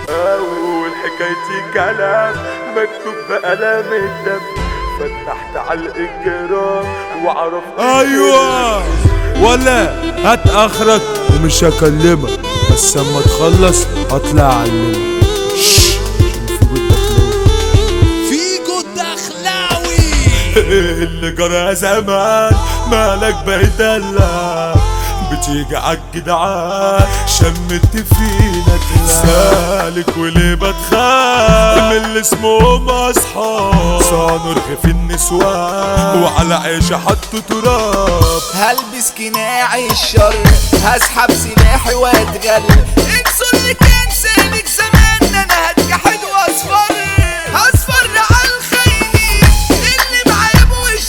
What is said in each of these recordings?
اول حكايتي كلام مكتوب بقلم الدم فتحت على الجرام وعرفت ايوه ولا هات اخرك ومش هكلمك بس اما تخلص هطلع اعلمك شش، شوفوا بالدخلاوي. فيجو الدخلاوي اللي جرى زمان مالك بيدلع بتيجي عالجدعان شمت فينا كلام سالك وليه بتخاف من اللي اسمهم اصحاب صانوا رغيف النسوان وعلى عيشة حطوا تراب هلبس قناعي الشر هسحب سلاحي واتغل انسوا اللي كان سالك زمان انا هتجحد واصفر هصفر على الخاينين اللي معايا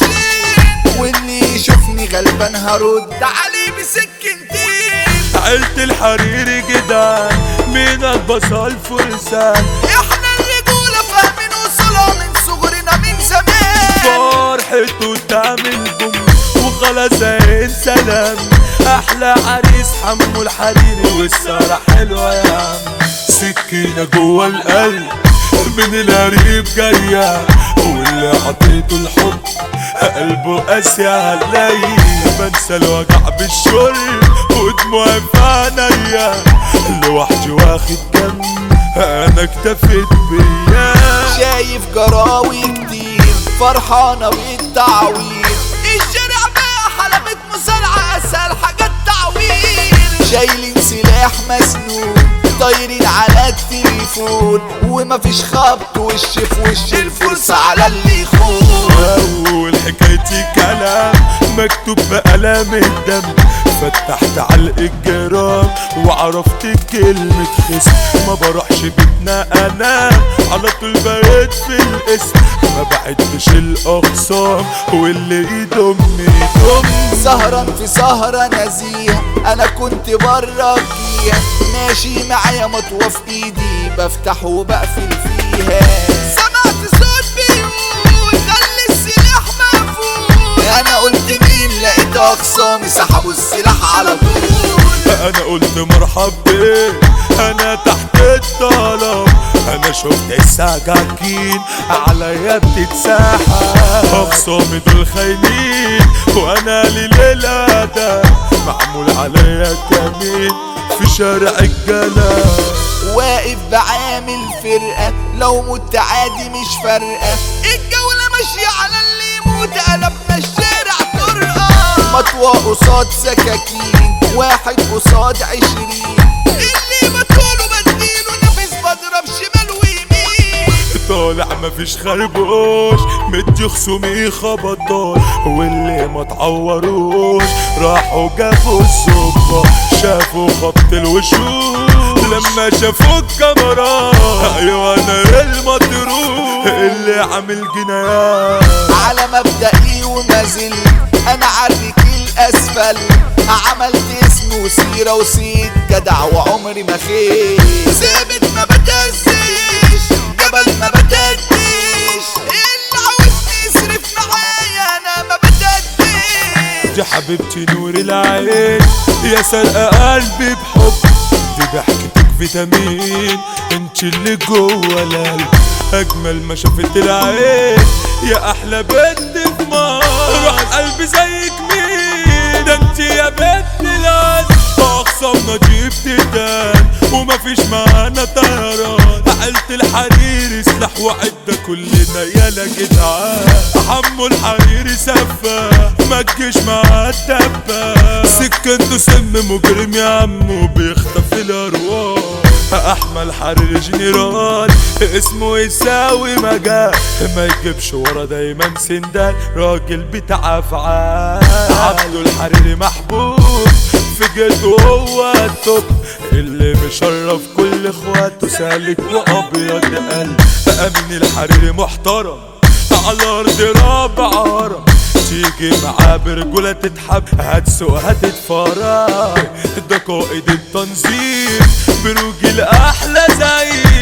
بوشين واللي يشوفني غلبان هرد عليه بسكنتين عيلة الحريري جدعان مين البصل فرسان احنا الرجولة فاهمين وصولها من صغرنا من زمان فرحته تعمل بوم وخلاص عين سلام احلى عريس حمو الحريري والسهرة حلوة يا عم سكينة جوه القلب من القريب جاية واللي عطيته الحب قلبه قاسي عليا بنسى الوجع بالشرب ودموعي في عينيا لوحدي واخد جنب انا اكتفيت بيا شايف جراوي كتير فرحانة بالتعوير الشارع بقى حلبة مصارعة أسهل حاجات تعوير شايلين سلاح مسنون طايرين على التليفون ومفيش خبط وش في وش الفرصة على اللي يخون أول حكايتي كلام مكتوب بقلم الدم فتحت على الجرام وعرفت كلمة خصم ما بروحش بيتنا انام على طول بقيت في الاسم ما بعدش الاقسام واللي يضم يضم سهران في سهرة نزيه انا كنت برا فيها ماشي معايا مطوة في ايدي بفتح وبقفل فيها سمعت صوت بيقول خلي السلاح مقفول انا قلت مين لقيت اخصامي سحبوا السلاح على طول انا قلت مرحب بيه انا تحت الطلب انا شفت السكاكين عليا بتتسحب اخصامي دول خاينين وانا للادب معمول عليا كمين في شارع الجلال واقف بعامل فرقة لو مت عادي مش فارقة الجولة ماشية على اللي يموت قلبنا الشارع طرقة مطوى قصاد سكاكين واحد قصاد عشرين اللي بطوله بديله نفس بضرب شمال ويمين طالع مفيش خربوش مدي خصومي خبطات واللي ما تعوروش راحوا جابوا الصبة شافوا خبط الوشوش لما شافوا الكاميرا ايوه انا المطروح اللي عامل جنايات على مبدئي وما زلت انا عارك الاسفل عملت اسم وسيرة وسيد جدع وعمري ما خير ثابت ما بتهزش جبل ما بتهدش اللي عاوزني يصرف معايا انا ما بتهدش دي حبيبتي نور العين يا سرقة قلبي بحب دي ضحكتك فيتامين انت اللي جوه القلب اجمل ما شافت العين يا احلى بنت في مصر روح قلبي زيك مين ده انت يا بنت العز اخصامنا دي ابتدان ومفيش معانا طيران عيلة الحريري سلاح وعدة كلنا يالا جدعان حمو الحريري سفة ما تجيش مع الدبة سكنته سم مجرم يا عمو بيخطف الارواح احمد الحريري جنرال اسمه يساوي مجال ما يجيبش ورا دايما سندال راجل بتاع افعال عبده الحريري محبوب في جده هو التوب اللي مشرف كل اخواته سالك وابيض قلب امين الحريري محترم على ارض رابع عرب تيجي معاه برجولة تتحب هتسوق هتتفرج ده قائد التنظيم بروج الاحلى زي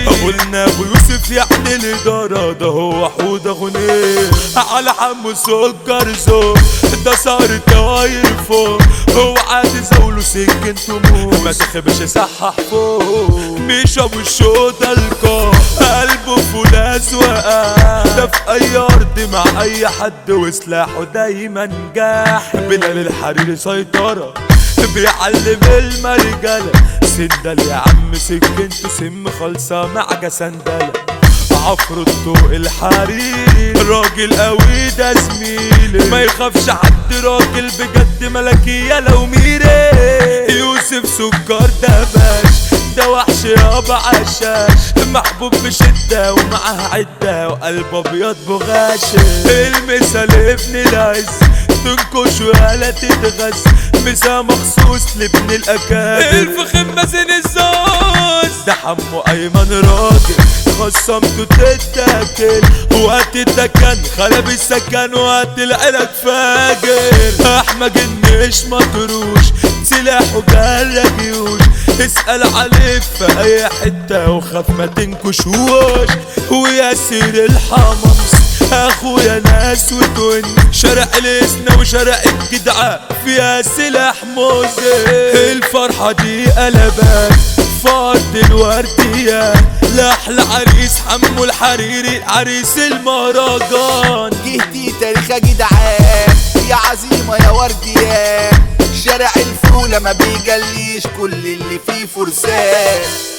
قلنا ابو يوسف يعني الاداره ده هو حوده غنيه على حمو سكر زوج ده صار كواير فوق هو عادي زوله سكن تموت ما تخبش صحح فوق مش ابو الشوطه الكو قلبه فولاذ وقع ده في اي ارض مع اي حد وسلاحه دايما جاح بلال الحريري سيطره بيعلم المرجله سندل يا عم سكنته سم خالصه مع جسندله عفرته الحريري راجل قوي ده زميلي ما يخافش حد راجل بجد ملكية لو ميري يوسف سكر ده باش ده وحش يابا عشاش محبوب بشدة ومعاه عدة وقلب ابيض بغاشة المثال ابن العز تنكش ولا تتغز مسا مخصوص لابن الاكابر الفخم مازن الزوز ده حمو ايمن راجل خصمته تتاكل وقت الدكن خلب السكن وقت العلاج فاجر احمد النش مطروش سلاحه جرى جيوش اسأل عليه في اي حتة وخاف ما تنكشوش وياسر الحمص اخويا ناس وتون شارع الاسنا وشارع الجدعة فيها سلاح موزي الفرحة دي قلبان فرد الوردية لأحلى عريس حمو الحريري عريس المهرجان جهتي تاريخ يا جدعان يا عزيمة يا ورديان شارع الفولة ما بيجليش كل اللي فيه فرسان